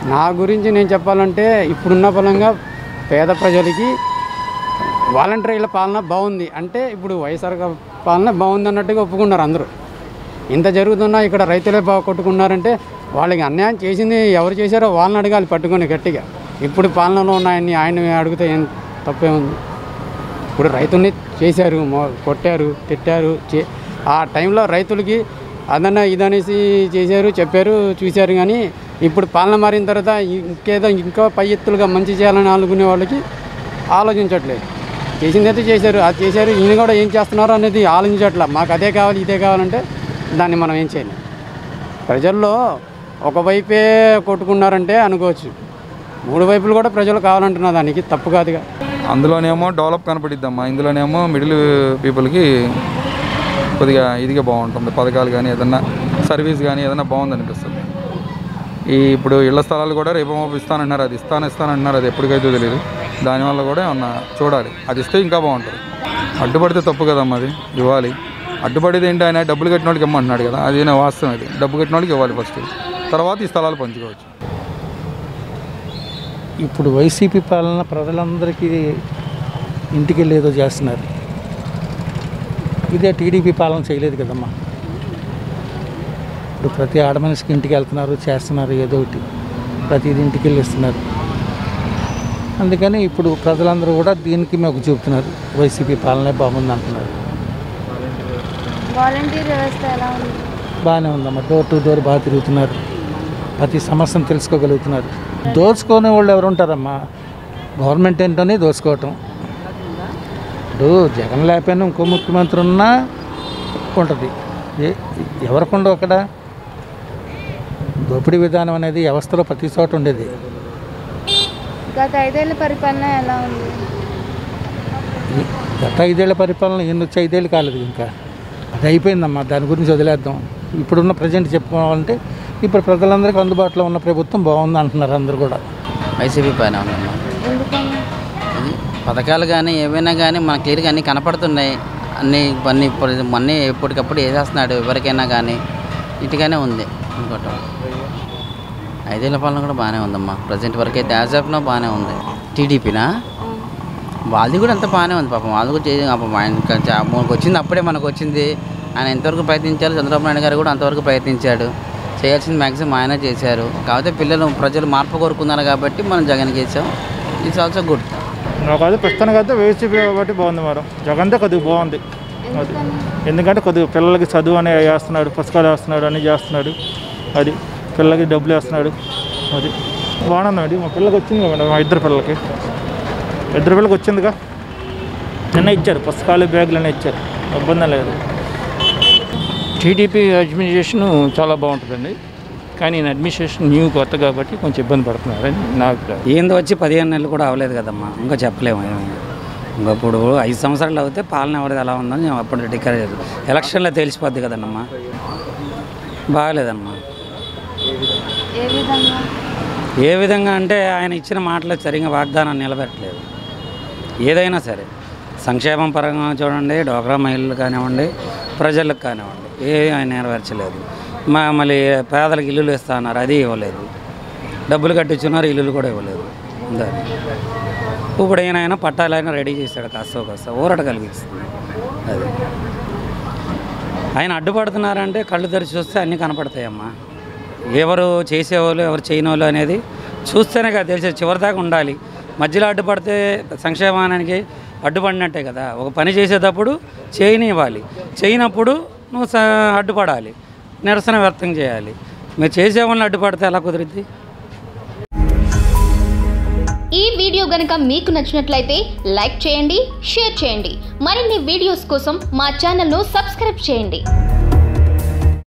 నా గురించి నేను చెప్పాలంటే ఇప్పుడున్న పరంగా పేద ప్రజలకి వాలంటీర్ల పాలన బాగుంది అంటే ఇప్పుడు వైఎస్ఆర్ గా- పాలన బాగుంది అన్నట్టుగా ఒప్పుకున్నారు అందరూ ఇంత జరుగుతున్నా ఇక్కడ రైతులే బాగా కొట్టుకున్నారంటే వాళ్ళకి అన్యాయం చేసింది ఎవరు చేశారో వాళ్ళని అడగాలి పట్టుకొని గట్టిగా ఇప్పుడు పాలనలో ఉన్న ఆయన్ని ఆయన అడిగితే ఏం తప్పే ఉంది ఇప్పుడు రైతుల్ని చేశారు మో- కొట్టారు తిట్టారు చే ఆ టైంలో రైతులకి అదన్నా ఇదనేసి చేశారు చెప్పారు చూశారు కానీ ఇప్పుడు పాలన మారిన తర్వాత ఇంకేదో ఇంకా పై ఎత్తులుగా మంచి చేయాలని అనుకునే వాళ్ళకి ఆలోచించట్లేదు చేసిందైతే చేశారు అది చేశారు ఈయన కూడా ఏం చేస్తున్నారు అనేది ఆలోచించట్లే మాకు అదే కావాలి ఇదే కావాలంటే దాన్ని మనం ఏం చేయలేం ప్రజల్లో ఒకవైపే కొట్టుకున్నారంటే అనుకోవచ్చు మూడు వైపులు కూడా ప్రజలు కావాలంటున్నారు దానికి తప్పు కాదుగా అందులోనేమో డెవలప్ కనపడిద్దమ్మా ఇందులోనేమో మిడిల్ పీపుల్కి కొద్దిగా ఇదిగా బాగుంటుంది పథకాలు కానీ ఏదన్నా సర్వీస్ కానీ ఏదన్నా బాగుంది అనిపిస్తుంది ఈ ఇప్పుడు ఇళ్ల స్థలాలు కూడా రేపు మాపు ఇస్తానన్నారు అది ఇస్తాను ఇస్తానన్నారు అది ఎప్పటికైతే తెలియదు దానివల్ల కూడా ఏమన్నా చూడాలి అది ఇస్తే ఇంకా బాగుంటుంది అడ్డుపడితే తప్పు కదమ్మా అది ఇవ్వాలి అడ్డుపడేది ఏంటి ఆయన డబ్బులు కట్టిన వాళ్ళకి ఇమ్మంటున్నాడు కదా అది నా వాస్తవం అది డబ్బు కట్టిన వాళ్ళకి ఇవ్వాలి ఫస్ట్ తర్వాత ఈ స్థలాలు పంచుకోవచ్చు ఇప్పుడు వైసీపీ పాలన ప్రజలందరికీ ఇంటికి వెళ్ళి ఏదో చేస్తున్నారు ఇదే టీడీపీ పాలన చేయలేదు కదమ్మా ఇప్పుడు ప్రతి ఆడ మనిషికి ఇంటికి వెళ్తున్నారు చేస్తున్నారు ఏదో ఒకటి ప్రతిది ఇంటికి వెళ్ళి ఇస్తున్నారు అందుకని ఇప్పుడు ప్రజలందరూ కూడా దీనికి మొగ్గు చూపుతున్నారు వైసీపీ పాలనే బాగుంది అంటున్నారు వాలంటీర్ వ్యవస్థ ఎలా ఉంది బాగానే ఉందమ్మా డోర్ టు డోర్ బాగా తిరుగుతున్నారు ప్రతి సమస్యను తెలుసుకోగలుగుతున్నారు దోచుకునే వాళ్ళు ఎవరు ఉంటారమ్మా గవర్నమెంట్ ఏంటనే దోచుకోవటం ఇప్పుడు జగన్ లేకపోయినా ఇంకో ముఖ్యమంత్రి ఉన్నా ఉంటుంది ఏ ఎవరికి ఉండవు అక్కడ దోపిడీ విధానం అనేది వ్యవస్థలో ప్రతి చోట ఉండేది గత ఐదేళ్ల పరిపాలన ఎలా ఉంది ఈ గత ఐదేళ్ల పరిపాలన ఎన్ని వచ్చి ఐదేళ్ళు కాలేదు ఇంకా అది అయిపోయిందమ్మా దాని గురించి వదిలేద్దాం ఇప్పుడున్న ప్రజెంట్ చెప్పుకోవాలంటే ఇప్పుడు ప్రజలందరికీ అందుబాటులో ఉన్న ప్రభుత్వం బాగుంది అంటున్నారు అందరు కూడా వైసీపీ పైన ఉందమ్మా ఎందుకని అది పథకాలు కానీ ఏవైనా కానీ మన క్లియర్గా అన్నీ కనపడుతున్నాయి అన్నీ అన్నీ ఇప్పుడు అన్నీ ఎప్పటికప్పుడు వేసేస్తున్నాడు ఎవరికైనా కానీ ఇటుగానే ఉంది అనుకోవటం ఐదేళ్ల పాలన కూడా బాగానే ఉందమ్మా ప్రజెంట్ వరకు అయితే యాజ్ ఆఫ్ నో బాగానే ఉంది టీడీపీనా వాళ్ళది కూడా అంత బాగానే ఉంది పాపం వాళ్ళు కూడా చేసి పాపం ఆయన ఇంకా చా- మనకు వచ్చింది అప్పుడే మనకు వచ్చింది ఆయన ఎంతవరకు ప్రయత్నించారు చంద్రబాబు నాయుడు గారు కూడా అంతవరకు ప్రయత్నించాడు చేయాల్సింది మ్యాక్సిమం ఆయన చేశారు కాకపోతే పిల్లలు ప్రజలు మార్పు కోరుకున్నారు కాబట్టి మనం జగన్ గేసాం ఇట్స్ ఆల్సో గుడ్ నాకైతే ప్రస్తుతానికి అయితే వైసీపీ కాబట్టి బాగుంది మేడం జగన్దే కొద్దిగా బాగుంది అది ఎందుకంటే కొద్దిగా పిల్లలకి చదువు అనే వేస్తున్నాడు పుస్తకాలు వేస్తున్నాడు అన్నీ చేస్తున్నాడు అది పిల్లలకి డబ్బులు వేస్తున్నాడు అది బాగుంది మేడం మా పిల్లలకి వచ్చింది కదా మేడం మా ఇద్దరు పిల్లలకి ఇద్దరు పిల్లలకి వచ్చిందిగా నిన్న ఇచ్చారు పుస్తకాలు బ్యాగులు అన్నీ ఇచ్చారు ఇబ్బంది లేదు టీడీపీ అడ్మినిస్ట్రేషన్ చాలా బాగుంటుందండి కానీ ఈయన అడ్మినిస్ట్రేషన్ న్యూ కొత్త కాబట్టి కొంచెం ఇబ్బంది పడుతున్నారని నా అభిప్రాయం ఏంది వచ్చి పదిహేను నెలలు కూడా అవ్వలేదు కదమ్మా ఇంకా చెప్పలేము ఏమీ. ఇంకా ఇప్పుడు ఐదు సంవత్సరాలు అవుతే పాలన ఎవరిది ఎలా ఉందని నేను అప్పుడు డిక్లేర్ చేయదు ఎలక్షన్లో తెలిసిపోద్ది కదన్నమ్మా బాగలేదమ్మా ఏ విధంగా ఏ విధంగా అంటే ఆయన ఇచ్చిన మాటలు సరిగా వాగ్దానాన్ని నిలబెట్టలేదు ఏదైనా సరే సంక్షేమం పరంగా చూడండి డోక్రా మహిళలు కానివ్వండి ప్రజలకు కానివ్వండి ఏ ఆయన నెరవేర్చలేదు మా మళ్ళీ పేదలకు ఇల్లులు ఇస్తా అన్నారు అది ఇవ్వలేదు డబ్బులు కట్టించున్నారు ఇల్లులు కూడా ఇవ్వలేదు దాన్ని ఇప్పుడు ఈయన ఆయన పట్టాలైనా రెడీ చేశాడు కాస్త కాస్త ఊరట కలిగిస్తుంది అది ఆయన అడ్డుపడుతున్నారంటే కళ్ళు తెరిచి చూస్తే అన్నీ కనపడతాయమ్మా ఎవరు చేసేవాళ్ళు ఎవరు చేయని వాళ్ళు అనేది చూస్తేనే కదా తెలిసే చివరిదాకా ఉండాలి మధ్యలో అడ్డుపడితే సంక్షేమానికి అడ్డుపడినట్టే కదా ఒక పని చేసేటప్పుడు చేయనివ్వాలి చేయనప్పుడు నువ్వు స- అడ్డుపడాలి నిరసన వ్యక్తం చేయాలి మీరు చేసే వాళ్ళని అడ్డుపడితే ఎలా కుదిరిద్ది ఈ వీడియో గనుక మీకు నచ్చినట్లయితే లైక్ చేయండి షేర్ చేయండి మరిన్ని వీడియోస్ కోసం మా ఛానల్ను సబ్స్క్రైబ్ చేయండి